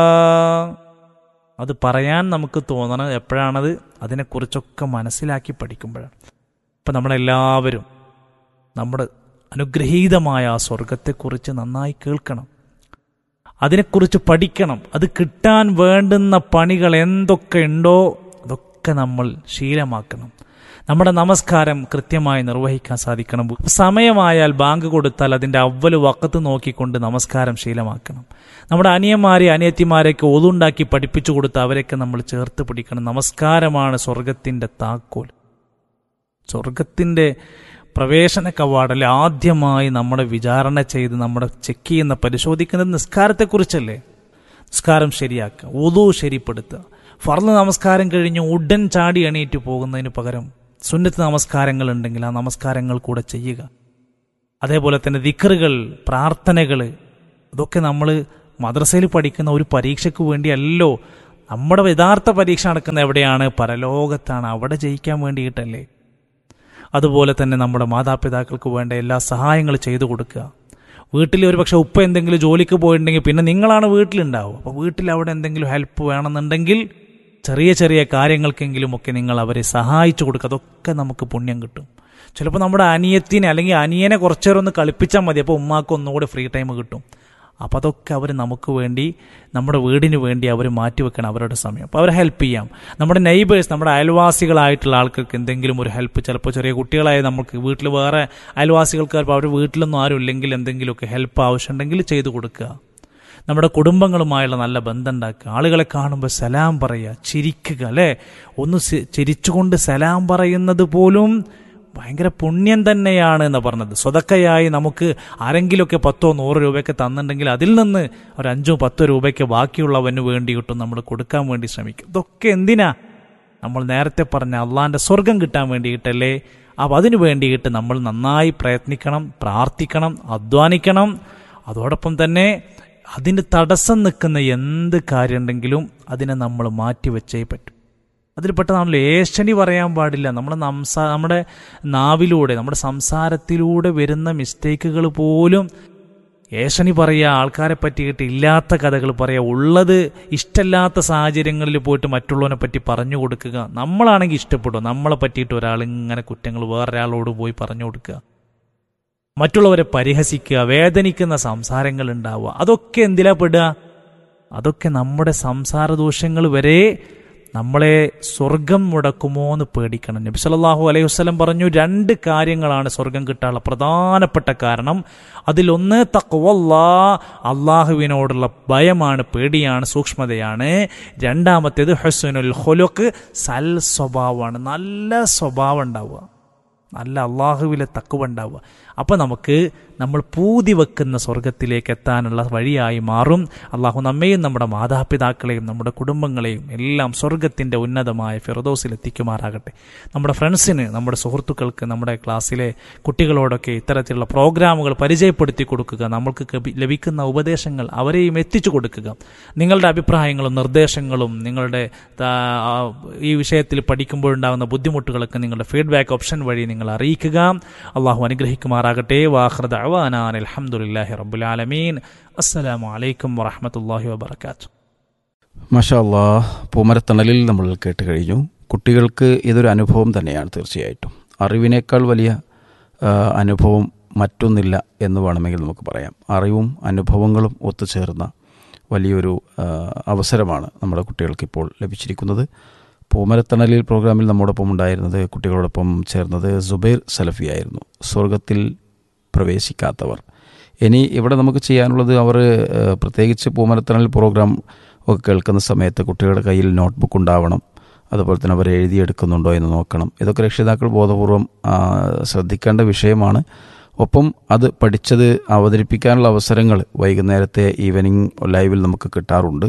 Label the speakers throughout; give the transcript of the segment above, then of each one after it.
Speaker 1: അത് പറയാൻ നമുക്ക് തോന്നണത് എപ്പോഴാണത് അതിനെക്കുറിച്ചൊക്കെ മനസ്സിലാക്കി പഠിക്കുമ്പോഴാണ് അപ്പം നമ്മളെല്ലാവരും നമ്മുടെ അനുഗ്രഹീതമായ ആ സ്വർഗത്തെക്കുറിച്ച് നന്നായി കേൾക്കണം അതിനെക്കുറിച്ച് പഠിക്കണം അത് കിട്ടാൻ വേണ്ടുന്ന പണികൾ എന്തൊക്കെ ഉണ്ടോ അതൊക്കെ നമ്മൾ ശീലമാക്കണം നമ്മുടെ നമസ്കാരം കൃത്യമായി നിർവഹിക്കാൻ സാധിക്കണം സമയമായാൽ ബാങ്ക് കൊടുത്താൽ അതിൻ്റെ അവല് വക്കത്ത് നോക്കിക്കൊണ്ട് നമസ്കാരം ശീലമാക്കണം നമ്മുടെ അനിയന്മാരെ അനിയത്തിമാരെയൊക്കെ ഒതുണ്ടാക്കി പഠിപ്പിച്ചു കൊടുത്ത് അവരെയൊക്കെ നമ്മൾ ചേർത്ത് പിടിക്കണം നമസ്കാരമാണ് സ്വർഗത്തിൻ്റെ താക്കോൽ സ്വർഗത്തിൻ്റെ പ്രവേശന കവാടല്ലേ ആദ്യമായി നമ്മളെ വിചാരണ ചെയ്ത് നമ്മുടെ ചെക്ക് ചെയ്യുന്ന പരിശോധിക്കുന്നത് നിസ്കാരത്തെക്കുറിച്ചല്ലേ നിസ്കാരം ശരിയാക്കുക ഉതു ശരിപ്പെടുത്തുക ഫർള് നമസ്കാരം കഴിഞ്ഞ് ഉടൻ ചാടി എണീറ്റ് പോകുന്നതിന് പകരം സുന്നത്ത് നമസ്കാരങ്ങൾ ഉണ്ടെങ്കിൽ ആ നമസ്കാരങ്ങൾ കൂടെ ചെയ്യുക അതേപോലെ തന്നെ ദിക്കറുകൾ പ്രാർത്ഥനകൾ ഇതൊക്കെ നമ്മൾ മദ്രസയിൽ പഠിക്കുന്ന ഒരു പരീക്ഷയ്ക്ക് വേണ്ടിയല്ലോ നമ്മുടെ യഥാർത്ഥ പരീക്ഷ നടക്കുന്ന എവിടെയാണ് പരലോകത്താണ് അവിടെ ജയിക്കാൻ വേണ്ടിയിട്ടല്ലേ അതുപോലെ തന്നെ നമ്മുടെ മാതാപിതാക്കൾക്ക് വേണ്ട എല്ലാ സഹായങ്ങളും ചെയ്തു കൊടുക്കുക വീട്ടിൽ ഒരു പക്ഷെ ഉപ്പ എന്തെങ്കിലും ജോലിക്ക് പോയിട്ടുണ്ടെങ്കിൽ പിന്നെ നിങ്ങളാണ് വീട്ടിലുണ്ടാവുക അപ്പോൾ വീട്ടിൽ അവിടെ എന്തെങ്കിലും ഹെൽപ്പ് വേണമെന്നുണ്ടെങ്കിൽ ചെറിയ ചെറിയ കാര്യങ്ങൾക്കെങ്കിലും ഒക്കെ നിങ്ങൾ അവരെ സഹായിച്ചു കൊടുക്കുക അതൊക്കെ നമുക്ക് പുണ്യം കിട്ടും ചിലപ്പോൾ നമ്മുടെ അനിയത്തിനെ അല്ലെങ്കിൽ അനിയനെ കുറച്ചേരം ഒന്ന് കളിപ്പിച്ചാൽ മതി അപ്പോൾ ഉമ്മാക്ക് ഒന്നുകൂടെ ഫ്രീ ടൈം കിട്ടും അപ്പോൾ അതൊക്കെ അവർ നമുക്ക് വേണ്ടി നമ്മുടെ വീടിന് വേണ്ടി അവർ മാറ്റിവെക്കണം അവരുടെ സമയം അപ്പോൾ അവരെ ഹെൽപ്പ് ചെയ്യാം നമ്മുടെ നെയ്ബേഴ്സ് നമ്മുടെ അയൽവാസികളായിട്ടുള്ള ആൾക്കാർക്ക് എന്തെങ്കിലും ഒരു ഹെൽപ്പ് ചിലപ്പോൾ ചെറിയ കുട്ടികളായ നമുക്ക് വീട്ടിൽ വേറെ അയൽവാസികൾക്ക് ചിലപ്പോൾ അവർ വീട്ടിലൊന്നും ആരും ഇല്ലെങ്കിൽ എന്തെങ്കിലുമൊക്കെ ഹെൽപ്പ് ആവശ്യമുണ്ടെങ്കിൽ ചെയ്തു കൊടുക്കുക നമ്മുടെ കുടുംബങ്ങളുമായുള്ള നല്ല ബന്ധം ഉണ്ടാക്കുക ആളുകളെ കാണുമ്പോൾ സലാം പറയുക ചിരിക്കുക അല്ലേ ഒന്ന് ചിരിച്ചുകൊണ്ട് സലാം പറയുന്നത് പോലും ഭയങ്കര പുണ്യം തന്നെയാണ് എന്ന് പറഞ്ഞത് സ്വതക്കയായി നമുക്ക് ആരെങ്കിലുമൊക്കെ പത്തോ നൂറ് രൂപയൊക്കെ തന്നിട്ടുണ്ടെങ്കിൽ അതിൽ നിന്ന് ഒരു അഞ്ചോ പത്തോ രൂപയ്ക്ക് ബാക്കിയുള്ളവന് വേണ്ടിയിട്ടും നമ്മൾ കൊടുക്കാൻ വേണ്ടി ശ്രമിക്കും ഇതൊക്കെ എന്തിനാ നമ്മൾ നേരത്തെ പറഞ്ഞ അള്ളാന്റെ സ്വർഗം കിട്ടാൻ വേണ്ടിയിട്ടല്ലേ അപ്പം അതിനു വേണ്ടിയിട്ട് നമ്മൾ നന്നായി പ്രയത്നിക്കണം പ്രാർത്ഥിക്കണം അധ്വാനിക്കണം അതോടൊപ്പം തന്നെ അതിന് തടസ്സം നിൽക്കുന്ന എന്ത് കാര്യമുണ്ടെങ്കിലും അതിനെ നമ്മൾ മാറ്റിവെച്ചേ പറ്റൂ അതിൽപ്പെട്ടതാണല്ലോ ഏഷണി പറയാൻ പാടില്ല നമ്മുടെ സംസാ നമ്മുടെ നാവിലൂടെ നമ്മുടെ സംസാരത്തിലൂടെ വരുന്ന മിസ്റ്റേക്കുകൾ പോലും ഏഷണി പറയുക ആൾക്കാരെ പറ്റിയിട്ട് ഇല്ലാത്ത കഥകൾ പറയുക ഉള്ളത് ഇഷ്ടമില്ലാത്ത സാഹചര്യങ്ങളിൽ പോയിട്ട് മറ്റുള്ളവനെ പറ്റി പറഞ്ഞു കൊടുക്കുക നമ്മളാണെങ്കിൽ ഇഷ്ടപ്പെടും നമ്മളെ പറ്റിയിട്ട് ഒരാൾ ഇങ്ങനെ കുറ്റങ്ങൾ വേറൊരാളോട് പോയി പറഞ്ഞു കൊടുക്കുക മറ്റുള്ളവരെ പരിഹസിക്കുക വേദനിക്കുന്ന സംസാരങ്ങൾ ഉണ്ടാവുക അതൊക്കെ എന്തിലാ പെടുക അതൊക്കെ നമ്മുടെ സംസാര ദോഷങ്ങൾ വരെ നമ്മളെ സ്വർഗം മുടക്കുമോ എന്ന് പേടിക്കണം നബി സല്ലല്ലാഹു അലൈഹി വസല്ലം പറഞ്ഞു രണ്ട് കാര്യങ്ങളാണ് സ്വർഗം കിട്ടാനുള്ള പ്രധാനപ്പെട്ട കാരണം അതിലൊന്ന് തക്വല്ലാ അള്ളാഹുവിനോടുള്ള ഭയമാണ് പേടിയാണ് സൂക്ഷ്മതയാണ് രണ്ടാമത്തേത് ഹസുനുൽ ഹൊലുക്ക് സൽ സ്വഭാവമാണ് നല്ല സ്വഭാവം ഉണ്ടാവുക നല്ല അള്ളാഹുവിലെ തക്കുവ ഉണ്ടാവുക അപ്പോൾ നമുക്ക് നമ്മൾ പൂതി വെക്കുന്ന സ്വർഗത്തിലേക്ക് എത്താനുള്ള വഴിയായി മാറും അള്ളാഹു നമ്മയും നമ്മുടെ മാതാപിതാക്കളെയും നമ്മുടെ കുടുംബങ്ങളെയും എല്ലാം സ്വർഗത്തിൻ്റെ ഉന്നതമായ ഫിറദോസിൽ എത്തിക്കുമാറാകട്ടെ നമ്മുടെ ഫ്രണ്ട്സിന് നമ്മുടെ സുഹൃത്തുക്കൾക്ക് നമ്മുടെ ക്ലാസ്സിലെ കുട്ടികളോടൊക്കെ ഇത്തരത്തിലുള്ള പ്രോഗ്രാമുകൾ പരിചയപ്പെടുത്തി കൊടുക്കുക നമ്മൾക്ക് ലഭിക്കുന്ന ഉപദേശങ്ങൾ അവരെയും എത്തിച്ചു കൊടുക്കുക നിങ്ങളുടെ അഭിപ്രായങ്ങളും നിർദ്ദേശങ്ങളും നിങ്ങളുടെ ഈ വിഷയത്തിൽ പഠിക്കുമ്പോഴുണ്ടാകുന്ന ബുദ്ധിമുട്ടുകളൊക്കെ നിങ്ങളുടെ ഫീഡ്ബാക്ക് ഓപ്ഷൻ വഴി നിങ്ങൾ അറിയിക്കുക അള്ളാഹു അനുഗ്രഹിക്കുമാറാകട്ടെ വാഹൃദ അവാനാൻ അലഹമുല്ലാഹി റബ്ബുലാലമീൻ അസ്സലാമു അലൈക്കും വറഹമത്തല്ലാഹി വബർക്കാത്തു
Speaker 2: മഷാ അല്ലാ പൂമരത്തണലിൽ നമ്മൾ കേട്ട് കഴിഞ്ഞു കുട്ടികൾക്ക് ഇതൊരു അനുഭവം തന്നെയാണ് തീർച്ചയായിട്ടും അറിവിനേക്കാൾ വലിയ അനുഭവം മറ്റൊന്നില്ല എന്ന് വേണമെങ്കിൽ നമുക്ക് പറയാം അറിവും അനുഭവങ്ങളും ഒത്തുചേർന്ന വലിയൊരു അവസരമാണ് നമ്മുടെ കുട്ടികൾക്ക് ഇപ്പോൾ ലഭിച്ചിരിക്കുന്നത് പൂമരത്തണലിൽ പ്രോഗ്രാമിൽ നമ്മോടൊപ്പം ഉണ്ടായിരുന്നത് കുട്ടികളോടൊപ്പം ചേർന്നത് സുബൈർ സലഫി ആയിരുന്നു സ്വർഗത്തിൽ പ്രവേശിക്കാത്തവർ ഇനി ഇവിടെ നമുക്ക് ചെയ്യാനുള്ളത് അവർ പ്രത്യേകിച്ച് പൂമരത്തണൽ പ്രോഗ്രാം ഒക്കെ കേൾക്കുന്ന സമയത്ത് കുട്ടികളുടെ കയ്യിൽ നോട്ട്ബുക്ക് ഉണ്ടാവണം അതുപോലെ തന്നെ അവർ എഴുതിയെടുക്കുന്നുണ്ടോ എന്ന് നോക്കണം ഇതൊക്കെ രക്ഷിതാക്കൾ ബോധപൂർവം ശ്രദ്ധിക്കേണ്ട വിഷയമാണ് ഒപ്പം അത് പഠിച്ചത് അവതരിപ്പിക്കാനുള്ള അവസരങ്ങൾ വൈകുന്നേരത്തെ ഈവനിങ് ലൈവിൽ നമുക്ക് കിട്ടാറുണ്ട്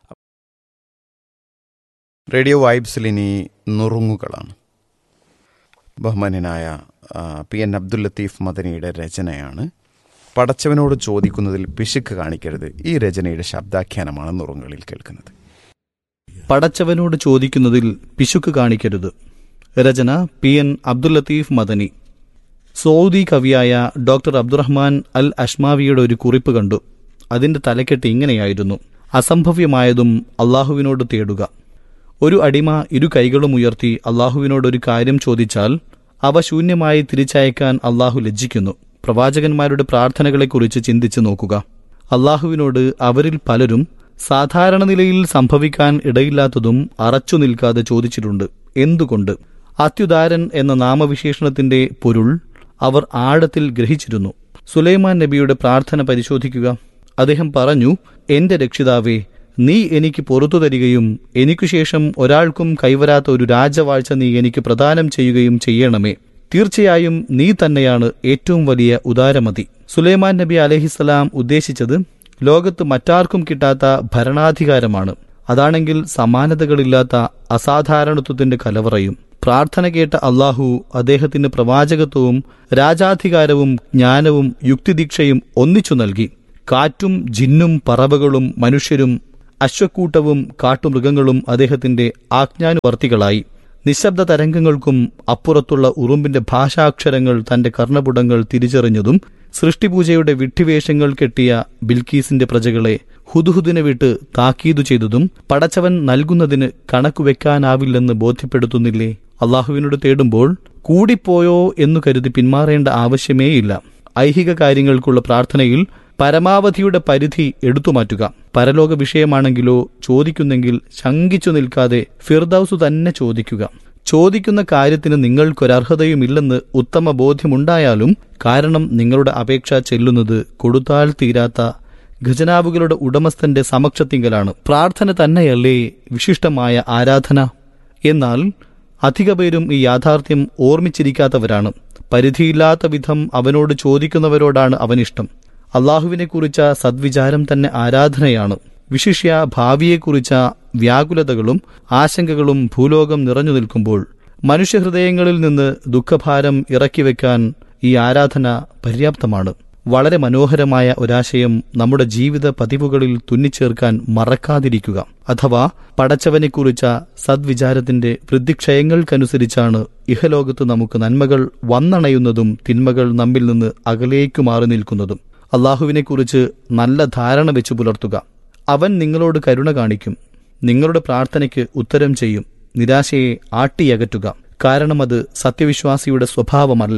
Speaker 3: റേഡിയോ വൈബ്സിൽ ഇനി നുറുങ്ങുകളാണ് ബഹുമാനനായ പി എൻ അബ്ദുൽ ലത്തീഫ് മദനിയുടെ രചനയാണ് പടച്ചവനോട് ചോദിക്കുന്നതിൽ പിശുക്ക് കാണിക്കരുത് ഈ രചനയുടെ ശബ്ദാഖ്യാനമാണ് നുറുങ്ങുകളിൽ കേൾക്കുന്നത്
Speaker 4: പടച്ചവനോട് ചോദിക്കുന്നതിൽ പിശുക്ക് കാണിക്കരുത് രചന P N Abdul Latheef Madani Saudi കവിയായ ഡോക്ടർ അബ്ദുറഹ്മാൻ അൽ അഷ്മാവിയുടെ ഒരു കുറിപ്പ് കണ്ടു അതിന്റെ തലക്കെട്ട് ഇങ്ങനെയായിരുന്നു അസംഭവ്യമായതും അള്ളാഹുവിനോട് തേടുക ഒരു അടിമ ഇരു കൈകളും ഉയർത്തി അള്ളാഹുവിനോട് ഒരു കാര്യം ചോദിച്ചാൽ അവ ശൂന്യമായി തിരിച്ചയക്കാൻ അള്ളാഹു ലജ്ജിക്കുന്നു പ്രവാചകന്മാരുടെ പ്രാർത്ഥനകളെക്കുറിച്ച് ചിന്തിച്ചു നോക്കുക അള്ളാഹുവിനോട് അവരിൽ പലരും സാധാരണ നിലയിൽ സംഭവിക്കാൻ ഇടയില്ലാത്തതും അറച്ചു നിൽക്കാതെ ചോദിച്ചിട്ടുണ്ട് എന്തുകൊണ്ട് അത്യുദാരൻ എന്ന നാമവിശേഷണത്തിന്റെ പൊരുൾ അവർ ആഴത്തിൽ ഗ്രഹിച്ചിരുന്നു സുലൈമാൻ നബിയുടെ പ്രാർത്ഥന പരിശോധിക്കുക അദ്ദേഹം പറഞ്ഞു എന്റെ രക്ഷിതാവേ നീ എനിക്ക് പുറത്തു തരികയും എനിക്കു ശേഷം ഒരാൾക്കും കൈവരാത്ത ഒരു രാജവാഴ്ച നീ എനിക്ക് പ്രദാനം ചെയ്യുകയും ചെയ്യണമേ തീർച്ചയായും നീ തന്നെയാണ് ഏറ്റവും വലിയ ഉദാരമതി സുലൈമാൻ നബി അലഹിസലാം ഉദ്ദേശിച്ചത് ലോകത്ത് മറ്റാർക്കും കിട്ടാത്ത ഭരണാധികാരമാണ് അതാണെങ്കിൽ സമാനതകളില്ലാത്ത അസാധാരണത്വത്തിന്റെ കലവറയും പ്രാർത്ഥന കേട്ട അള്ളാഹു അദ്ദേഹത്തിന് പ്രവാചകത്വവും രാജാധികാരവും ജ്ഞാനവും യുക്തിദീക്ഷയും ഒന്നിച്ചു നൽകി കാറ്റും ജിന്നും പറവകളും മനുഷ്യരും അശ്വക്കൂട്ടവും കാട്ടുമൃഗങ്ങളും അദ്ദേഹത്തിന്റെ ആജ്ഞാനുവർത്തികളായി നിശബ്ദ തരംഗങ്ങൾക്കും അപ്പുറത്തുള്ള ഉറുമ്പിന്റെ ഭാഷാക്ഷരങ്ങൾ തന്റെ കർണപുടങ്ങൾ തിരിച്ചറിഞ്ഞതും സൃഷ്ടിപൂജയുടെ വിഡ്ഢിവേഷങ്ങൾ കെട്ടിയ ബിൽക്കീസിന്റെ പ്രജകളെ ഹുദുഹുദിനെ വിട്ട് താക്കീതു ചെയ്തതും പടച്ചവൻ നൽകുന്നതിന് കണക്കുവെക്കാനാവില്ലെന്ന് ബോധ്യപ്പെടുത്തുന്നില്ലേ അള്ളാഹുവിനോട് തേടുമ്പോൾ കൂടിപ്പോയോ എന്നു കരുതി പിന്മാറേണ്ട ആവശ്യമേയില്ല ഐഹിക കാര്യങ്ങൾക്കുള്ള പ്രാർത്ഥനയിൽ പരമാവധിയുടെ പരിധി എടുത്തുമാറ്റുക പരലോക വിഷയമാണെങ്കിലോ ചോദിക്കുന്നെങ്കിൽ ശങ്കിച്ചു നിൽക്കാതെ ഫിർദൌസു തന്നെ ചോദിക്കുക ചോദിക്കുന്ന കാര്യത്തിന് നിങ്ങൾക്കൊരർഹതയുമില്ലെന്ന് ഉത്തമ ബോധ്യമുണ്ടായാലും കാരണം നിങ്ങളുടെ അപേക്ഷ ചെല്ലുന്നത് കൊടുത്താൽ തീരാത്ത ഖജനാവുകളുടെ ഉടമസ്ഥന്റെ സമക്ഷത്തിങ്കലാണ് പ്രാർത്ഥന തന്നെയല്ലേ വിശിഷ്ടമായ ആരാധന എന്നാൽ അധിക പേരും ഈ യാഥാർത്ഥ്യം ഓർമ്മിച്ചിരിക്കാത്തവരാണ് പരിധിയില്ലാത്ത വിധം അവനോട് ചോദിക്കുന്നവരോടാണ് അവനിഷ്ടം അള്ളാഹുവിനെക്കുറിച്ച സദ്വിചാരം തന്നെ ആരാധനയാണ് വിശിഷ്യ ഭാവിയെക്കുറിച്ച വ്യാകുലതകളും ആശങ്കകളും ഭൂലോകം നിറഞ്ഞു നിൽക്കുമ്പോൾ മനുഷ്യഹൃദയങ്ങളിൽ നിന്ന് ദുഃഖഭാരം ഇറക്കിവെക്കാൻ ഈ ആരാധന പര്യാപ്തമാണ് വളരെ മനോഹരമായ ഒരാശയം നമ്മുടെ ജീവിത പതിവുകളിൽ തുന്നിച്ചേർക്കാൻ മറക്കാതിരിക്കുക അഥവാ പടച്ചവനെക്കുറിച്ച സദ്വിചാരത്തിന്റെ വൃദ്ധിക്ഷയങ്ങൾക്കനുസരിച്ചാണ് ഇഹലോകത്ത് നമുക്ക് നന്മകൾ വന്നണയുന്നതും തിന്മകൾ നമ്മിൽ നിന്ന് അകലേക്കു മാറി നിൽക്കുന്നതും അള്ളാഹുവിനെക്കുറിച്ച് നല്ല ധാരണ വെച്ചു പുലർത്തുക അവൻ നിങ്ങളോട് കരുണ കാണിക്കും നിങ്ങളുടെ പ്രാർത്ഥനയ്ക്ക് ഉത്തരം ചെയ്യും നിരാശയെ ആട്ടിയകറ്റുക കാരണം അത് സത്യവിശ്വാസിയുടെ സ്വഭാവമല്ല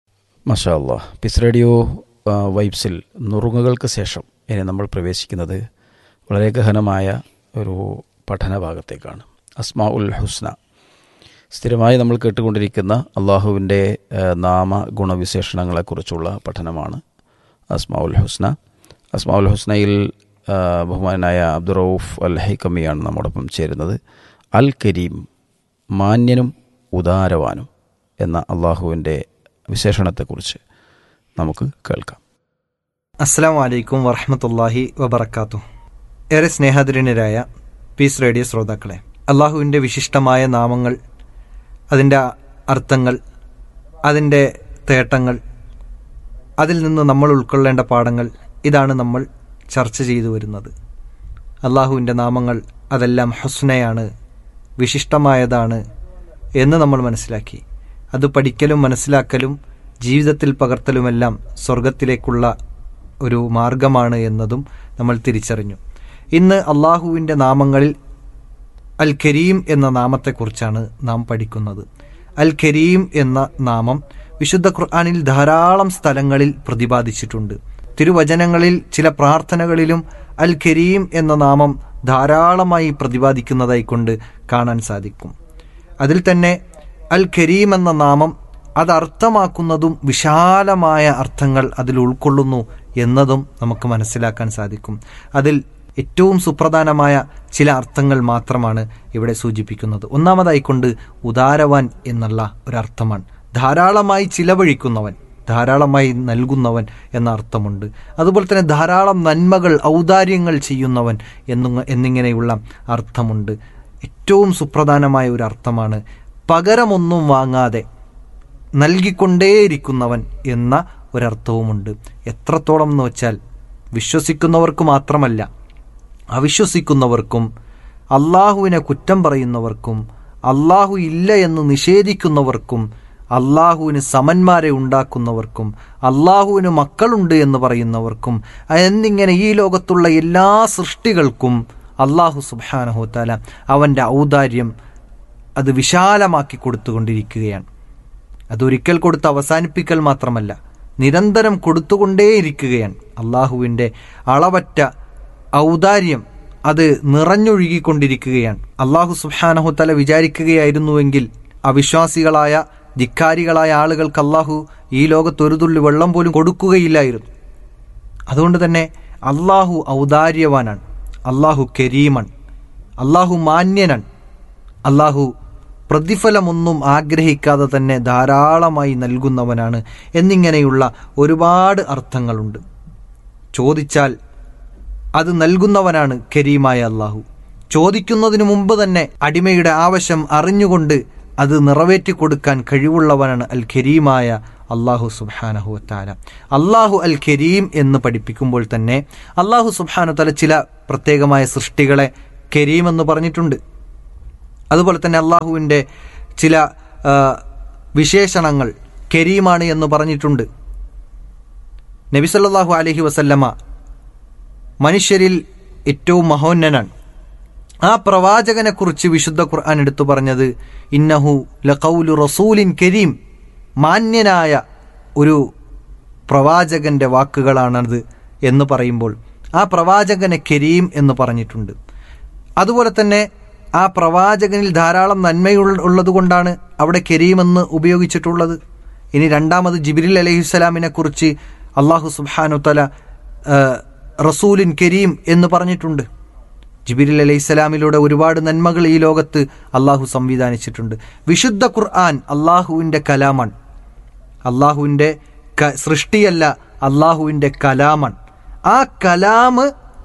Speaker 2: മഷാ അല്ലാ പിസ് റേഡിയോ ആ, വൈബ്സിൽ നുറുങ്ങുകൾക്ക് ശേഷം ഇനി നമ്മൾ പ്രവേശിക്കുന്നത് വളരെ ഗഹനമായ ഒരു പഠന ഭാഗത്തേക്കാണ് അസ്മാ ഉൽ ഹുസ്ന സ്ഥിരമായി നമ്മൾ കേട്ടുകൊണ്ടിരിക്കുന്ന അള്ളാഹുവിൻ്റെ നാമ ഗുണവിശേഷണങ്ങളെക്കുറിച്ചുള്ള പഠനമാണ് അസ്മാ ഉൽ ഹുസ്ന അസ്മാ ഉൽ ഹുസ്നയിൽ ആ, ബഹുമാനായ അബ്ദുറൌഫ് അൽ ഹൈക്കമിയാണ് നമ്മോടൊപ്പം ചേരുന്നത് അൽ കരീം മാന്യനും ഉദാരവാനും എന്ന അള്ളാഹുവിൻ്റെ വിശേഷണത്തെക്കുറിച്ച് നമുക്ക് കേൾക്കാം
Speaker 5: അസ്സാം വലൈക്കും വറഹമത്തല്ലാഹി വബർക്കാത്തു ഏറെ സ്നേഹധുരനരായ പീസ് റേഡിയോ ശ്രോതാക്കളെ അള്ളാഹുവിൻ്റെ വിശിഷ്ടമായ നാമങ്ങൾ അതിൻ്റെ അർത്ഥങ്ങൾ അതിൻ്റെ തേട്ടങ്ങൾ അതിൽ നിന്ന് നമ്മൾ ഉൾക്കൊള്ളേണ്ട പാഠങ്ങൾ ഇതാണ് നമ്മൾ ചർച്ച ചെയ്തു വരുന്നത് അള്ളാഹുവിൻ്റെ നാമങ്ങൾ അതെല്ലാം ഹുസ്നയാണ് വിശിഷ്ടമായതാണ് എന്ന് നമ്മൾ മനസ്സിലാക്കി അത് പഠിക്കലും മനസ്സിലാക്കലും ജീവിതത്തിൽ പകർത്തലുമെല്ലാം സ്വർഗത്തിലേക്കുള്ള ഒരു മാർഗമാണ് എന്നതും നമ്മൾ തിരിച്ചറിഞ്ഞു ഇന്ന് അള്ളാഹുവിൻ്റെ നാമങ്ങളിൽ അൽ കരീം എന്ന നാമത്തെക്കുറിച്ചാണ് നാം പഠിക്കുന്നത് അൽ കരീം എന്ന നാമം വിശുദ്ധ ഖുർആാനിൽ ധാരാളം സ്ഥലങ്ങളിൽ പ്രതിപാദിച്ചിട്ടുണ്ട് തിരുവചനങ്ങളിൽ ചില പ്രാർത്ഥനകളിലും അൽ കരീം എന്ന നാമം ധാരാളമായി പ്രതിപാദിക്കുന്നതായി കൊണ്ട് കാണാൻ സാധിക്കും അതിൽ തന്നെ അൽ കരീം എന്ന നാമം അത് അർത്ഥമാക്കുന്നതും വിശാലമായ അർത്ഥങ്ങൾ അതിൽ ഉൾക്കൊള്ളുന്നു എന്നതും നമുക്ക് മനസ്സിലാക്കാൻ സാധിക്കും അതിൽ ഏറ്റവും സുപ്രധാനമായ ചില അർത്ഥങ്ങൾ മാത്രമാണ് ഇവിടെ സൂചിപ്പിക്കുന്നത് ഒന്നാമതായിക്കൊണ്ട് ഉദാരവാൻ എന്നുള്ള ഒരർത്ഥമാണ് ധാരാളമായി ചിലവഴിക്കുന്നവൻ ധാരാളമായി നൽകുന്നവൻ എന്ന അർത്ഥമുണ്ട് അതുപോലെ തന്നെ ധാരാളം നന്മകൾ ഔദാര്യങ്ങൾ ചെയ്യുന്നവൻ എന്നു എന്നിങ്ങനെയുള്ള അർത്ഥമുണ്ട് ഏറ്റവും സുപ്രധാനമായ ഒരു അർത്ഥമാണ് പകരമൊന്നും വാങ്ങാതെ നൽകിക്കൊണ്ടേയിരിക്കുന്നവൻ എന്ന ഒരർത്ഥവുമുണ്ട് എത്രത്തോളം എന്ന് വെച്ചാൽ വിശ്വസിക്കുന്നവർക്ക് മാത്രമല്ല അവിശ്വസിക്കുന്നവർക്കും അള്ളാഹുവിനെ കുറ്റം പറയുന്നവർക്കും അള്ളാഹു ഇല്ല എന്ന് നിഷേധിക്കുന്നവർക്കും അള്ളാഹുവിന് സമന്മാരെ ഉണ്ടാക്കുന്നവർക്കും അള്ളാഹുവിന് മക്കളുണ്ട് എന്ന് പറയുന്നവർക്കും എന്നിങ്ങനെ ഈ ലോകത്തുള്ള എല്ലാ സൃഷ്ടികൾക്കും അള്ളാഹു സുബാനഹുത്താല അവൻ്റെ ഔദാര്യം അത് വിശാലമാക്കി കൊടുത്തുകൊണ്ടിരിക്കുകയാണ് അതൊരിക്കൽ കൊടുത്ത് അവസാനിപ്പിക്കൽ മാത്രമല്ല നിരന്തരം കൊടുത്തുകൊണ്ടേയിരിക്കുകയാണ് അള്ളാഹുവിൻ്റെ അളവറ്റ ഔദാര്യം അത് നിറഞ്ഞൊഴുകിക്കൊണ്ടിരിക്കുകയാണ് അള്ളാഹു സുബാനഹുത്തല വിചാരിക്കുകയായിരുന്നുവെങ്കിൽ അവിശ്വാസികളായ ധിക്കാരികളായ ആളുകൾക്ക് അള്ളാഹു ഈ ലോകത്ത് ഒരു തുള്ളി വെള്ളം പോലും കൊടുക്കുകയില്ലായിരുന്നു അതുകൊണ്ട് തന്നെ അള്ളാഹു ഔദാര്യവാനാണ് അള്ളാഹു കരീമൻ അള്ളാഹു മാന്യനാണ് അള്ളാഹു പ്രതിഫലമൊന്നും ആഗ്രഹിക്കാതെ തന്നെ ധാരാളമായി നൽകുന്നവനാണ് എന്നിങ്ങനെയുള്ള ഒരുപാട് അർത്ഥങ്ങളുണ്ട് ചോദിച്ചാൽ അത് നൽകുന്നവനാണ് കരീമായ അള്ളാഹു ചോദിക്കുന്നതിനു മുമ്പ് തന്നെ അടിമയുടെ ആവശ്യം അറിഞ്ഞുകൊണ്ട് അത് നിറവേറ്റി കൊടുക്കാൻ കഴിവുള്ളവനാണ് അൽ ഖരീമായ അള്ളാഹു സുബാനഹു താല അള്ളാഹു അൽ ഖരീം എന്ന് പഠിപ്പിക്കുമ്പോൾ തന്നെ അള്ളാഹു സുബാനു തല ചില പ്രത്യേകമായ സൃഷ്ടികളെ കരീം എന്ന് പറഞ്ഞിട്ടുണ്ട് അതുപോലെ തന്നെ അള്ളാഹുവിൻ്റെ ചില ആ, വിശേഷണങ്ങൾ കരീമാണ് എന്ന് പറഞ്ഞിട്ടുണ്ട് നബിസല്ലാഹു അലഹി വസല്ലമ മനുഷ്യരിൽ ഏറ്റവും മഹോന്നനാണ് ആ പ്രവാചകനെ കുറിച്ച് വിശുദ്ധ ഖുർആൻ എടുത്തു പറഞ്ഞത് ഇന്നഹു ലഖൗലു റസൂലിൻ കരീം മാന്യനായ ഒരു പ്രവാചകന്റെ വാക്കുകളാണത് എന്ന് പറയുമ്പോൾ ആ പ്രവാചകനെ കരീം എന്ന് പറഞ്ഞിട്ടുണ്ട് അതുപോലെ തന്നെ ആ പ്രവാചകനിൽ ധാരാളം നന്മയുള്ള ഉള്ളതുകൊണ്ടാണ് അവിടെ കരീം എന്ന് ഉപയോഗിച്ചിട്ടുള്ളത് ഇനി രണ്ടാമത് ജിബിരിൽ അലഹിസ്സലാമിനെ കുറിച്ച് അള്ളാഹു സുബാനു തല റസൂലിൻ കരീം എന്ന് പറഞ്ഞിട്ടുണ്ട് ജിബിരിൽ അലൈഹി സ്വലാമിലൂടെ ഒരുപാട് നന്മകൾ ഈ ലോകത്ത് അള്ളാഹു സംവിധാനിച്ചിട്ടുണ്ട് വിശുദ്ധ ഖുർആൻ അള്ളാഹുവിൻ്റെ കലാമാണ് അള്ളാഹുവിൻ്റെ ക- സൃഷ്ടിയല്ല അള്ളാഹുവിൻ്റെ കലാമാണ് ആ കലാമ്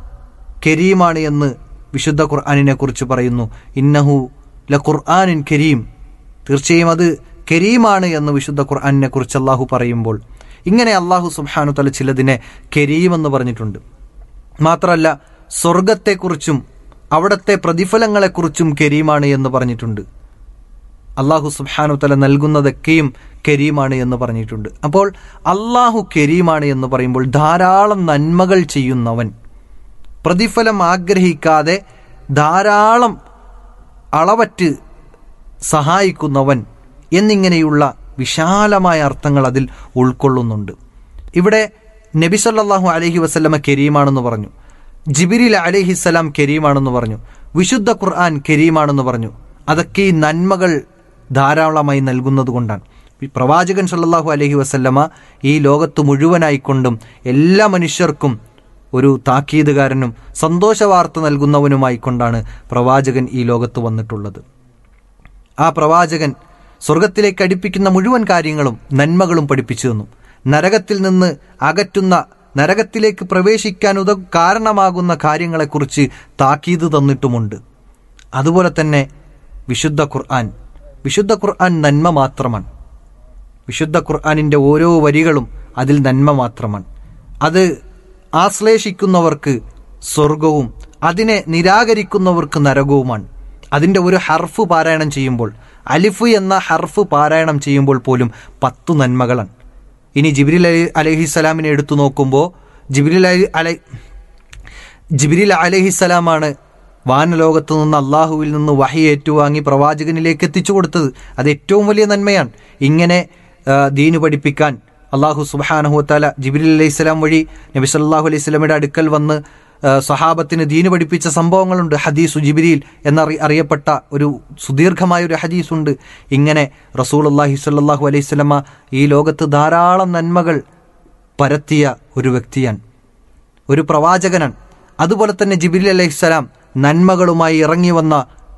Speaker 5: കരീമാണ് എന്ന് വിശുദ്ധ ഖുർആാനിനെ കുറിച്ച് പറയുന്നു ഇന്നഹു ല ഖുർആാനിൻ കരീം തീർച്ചയായും അത് കരീമാണ് എന്ന് വിശുദ്ധ ഖുർആാനിനെ കുറിച്ച് അള്ളാഹു പറയുമ്പോൾ ഇങ്ങനെ അള്ളാഹു സുബ്ഹാനു തല ചിലതിനെ കരീം എന്ന് പറഞ്ഞിട്ടുണ്ട് മാത്രമല്ല സ്വർഗത്തെക്കുറിച്ചും അവിടുത്തെ പ്രതിഫലങ്ങളെക്കുറിച്ചും കരീമാണ് എന്ന് പറഞ്ഞിട്ടുണ്ട് അള്ളാഹു സുബ്ഹാനു തല നൽകുന്നതൊക്കെയും കരീമാണ് എന്ന് പറഞ്ഞിട്ടുണ്ട് അപ്പോൾ അള്ളാഹു കരീമാണ് എന്ന് പറയുമ്പോൾ ധാരാളം നന്മകൾ ചെയ്യുന്നവൻ പ്രതിഫലം ആഗ്രഹിക്കാതെ ധാരാളം അളവറ്റ് സഹായിക്കുന്നവൻ എന്നിങ്ങനെയുള്ള വിശാലമായ അർത്ഥങ്ങൾ അതിൽ ഉൾക്കൊള്ളുന്നുണ്ട് ഇവിടെ നബി സല്ലല്ലാഹു അലൈഹി വസല്ലമ കരീമാണെന്ന് പറഞ്ഞു ജിബിരിൽ അലഹിസ്സലാം കരീമാണെന്ന് പറഞ്ഞു വിശുദ്ധ ഖുർആൻ കരീമാണെന്ന് പറഞ്ഞു അതൊക്കെ ഈ നന്മകൾ ധാരാളമായി നൽകുന്നത് കൊണ്ടാണ് ഈ പ്രവാചകൻ സല്ലല്ലാഹു അലൈഹി വസല്ലമ ഈ ലോകത്ത് മുഴുവനായിക്കൊണ്ടും എല്ലാ മനുഷ്യർക്കും ഒരു താക്കീതുകാരനും സന്തോഷ വാർത്ത നൽകുന്നവനുമായിക്കൊണ്ടാണ് പ്രവാചകൻ ഈ ലോകത്ത് വന്നിട്ടുള്ളത് ആ പ്രവാചകൻ സ്വർഗത്തിലേക്ക് അടുപ്പിക്കുന്ന മുഴുവൻ കാര്യങ്ങളും നന്മകളും പഠിപ്പിച്ചു തന്നു നരകത്തിൽ നിന്ന് അകറ്റുന്ന നരകത്തിലേക്ക് പ്രവേശിക്കാൻ ഉത കാരണമാകുന്ന കാര്യങ്ങളെക്കുറിച്ച് താക്കീത് തന്നിട്ടുമുണ്ട് അതുപോലെ തന്നെ വിശുദ്ധ ഖുർആൻ വിശുദ്ധ ഖുർആൻ നന്മ മാത്രമാണ് വിശുദ്ധ ഖുർആാനിൻ്റെ ഓരോ വരികളും അതിൽ നന്മ മാത്രമാണ് അത് ആശ്ലേഷിക്കുന്നവർക്ക് സ്വർഗവും അതിനെ നിരാകരിക്കുന്നവർക്ക് നരകവുമാണ് അതിൻ്റെ ഒരു ഹർഫ് പാരായണം ചെയ്യുമ്പോൾ അലിഫ് എന്ന ഹർഫ് പാരായണം ചെയ്യുമ്പോൾ പോലും പത്തു നന്മകളാണ് ഇനി ജിബ്രിൽ അലി അലഹിസ്സലാമിനെ എടുത്തു നോക്കുമ്പോൾ ജിബ്രിൽ അലി അലൈ ജിബ്രിൽ അലഹിസ്സലാമാണ് വാനലോകത്ത് നിന്ന് അള്ളാഹുവിൽ നിന്ന് വഹി ഏറ്റുവാങ്ങി പ്രവാചകനിലേക്ക് എത്തിച്ചു കൊടുത്തത് അത് ഏറ്റവും വലിയ നന്മയാണ് ഇങ്ങനെ ആ, ദീന് പഠിപ്പിക്കാൻ അള്ളാഹു സുബാനഹുത്താല ജിബ്രിൽ അലൈഹി സ്വലാം വഴി നബി സല്ലാഹു അലൈഹി സ്വലമയുടെ അടുക്കൽ വന്ന് ആ, സഹാബത്തിന് ദീന് പഠിപ്പിച്ച സംഭവങ്ങളുണ്ട് ഹദീസു ജിബ്രീൽ എന്നറി അറിയപ്പെട്ട ഒരു സുദീർഘമായ ഒരു ഹദീസുണ്ട് ഇങ്ങനെ റസൂൽ അള്ളാഹി സ്വല്ലാഹു അലൈഹി സ്വലമ ഈ ലോകത്ത് ധാരാളം നന്മകൾ പരത്തിയ ഒരു വ്യക്തിയാണ് ഒരു പ്രവാചകനാണ് അതുപോലെ തന്നെ ജിബിലി അലൈഹിസ്സലാം നന്മകളുമായി ഇറങ്ങി വന്ന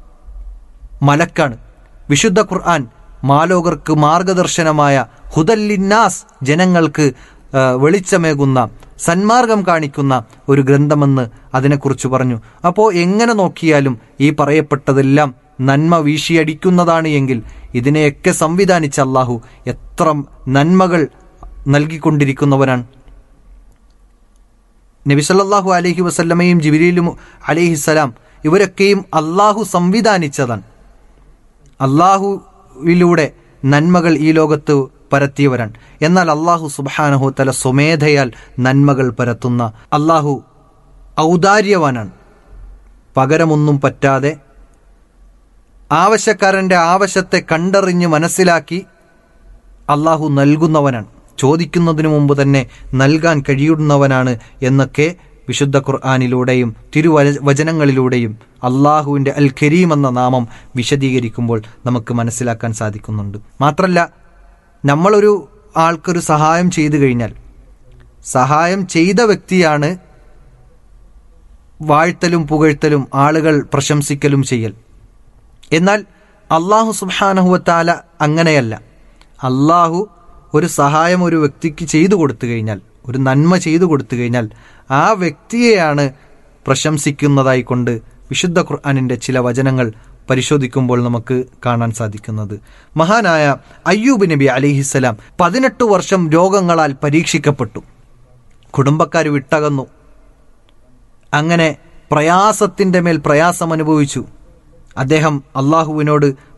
Speaker 5: മലക്കാണ് വിശുദ്ധ ഖുർആൻ മാലോകർക്ക് മാർഗദർശനമായ ഹുദല്ലിന്നാസ് ജനങ്ങൾക്ക് ആ, വെളിച്ചമേകുന്ന സന്മാർഗം കാണിക്കുന്ന ഒരു ഗ്രന്ഥമെന്ന് അതിനെക്കുറിച്ച് പറഞ്ഞു അപ്പോൾ എങ്ങനെ നോക്കിയാലും ഈ പറയപ്പെട്ടതെല്ലാം നന്മ വീശിയടിക്കുന്നതാണ് എങ്കിൽ ഇതിനെയൊക്കെ സംവിധാനിച്ച അള്ളാഹു എത്ര നന്മകൾ നൽകിക്കൊണ്ടിരിക്കുന്നവനാണ് നബി സല്ലല്ലാഹു അലൈഹി വസല്ലമയും ജിബിരിയിലും അലൈഹിസ്സലാം ഇവരൊക്കെയും അള്ളാഹു സംവിധാനിച്ചതാണ് അള്ളാഹുവിലൂടെ നന്മകൾ ഈ ലോകത്ത് പരത്തിയവരാണ് എന്നാൽ അള്ളാഹു സുബാനഹു തല സ്വമേധയാൽ നന്മകൾ പരത്തുന്ന അള്ളാഹു ഔദാര്യവാനാണ് പകരമൊന്നും പറ്റാതെ ആവശ്യക്കാരൻ്റെ ആവശ്യത്തെ കണ്ടറിഞ്ഞ് മനസ്സിലാക്കി അള്ളാഹു നൽകുന്നവനാണ് ചോദിക്കുന്നതിനു മുമ്പ് തന്നെ നൽകാൻ കഴിയുന്നവനാണ് എന്നൊക്കെ വിശുദ്ധ ഖുർആാനിലൂടെയും തിരുവചനങ്ങളിലൂടെയും അള്ളാഹുവിൻ്റെ അൽ ഖരീം എന്ന നാമം വിശദീകരിക്കുമ്പോൾ നമുക്ക് മനസ്സിലാക്കാൻ സാധിക്കുന്നുണ്ട് മാത്രല്ല നമ്മളൊരു ആൾക്കൊരു സഹായം ചെയ്തു കഴിഞ്ഞാൽ സഹായം ചെയ്ത വ്യക്തിയാണ് വാഴ്ത്തലും പുകഴ്ത്തലും ആളുകൾ പ്രശംസിക്കലും ചെയ്യൽ എന്നാൽ അള്ളാഹു സുബാനഹുവത്താല അങ്ങനെയല്ല അള്ളാഹു ഒരു സഹായം ഒരു വ്യക്തിക്ക് ചെയ്തു കൊടുത്തു കഴിഞ്ഞാൽ ഒരു നന്മ ചെയ്തു കൊടുത്തു കഴിഞ്ഞാൽ ആ വ്യക്തിയെയാണ് പ്രശംസിക്കുന്നതായി കൊണ്ട് വിശുദ്ധ ഖുർആാനിൻ്റെ ചില വചനങ്ങൾ പരിശോധിക്കുമ്പോൾ നമുക്ക് കാണാൻ സാധിക്കുന്നത് മഹാനായ അയ്യൂബ് നബി അലിഹിസ്സലാം പതിനെട്ട് വർഷം രോഗങ്ങളാൽ പരീക്ഷിക്കപ്പെട്ടു കുടുംബക്കാർ വിട്ടകന്നു അങ്ങനെ പ്രയാസത്തിൻ്റെ മേൽ പ്രയാസം അനുഭവിച്ചു അദ്ദേഹം അള്ളാഹുവിനോട്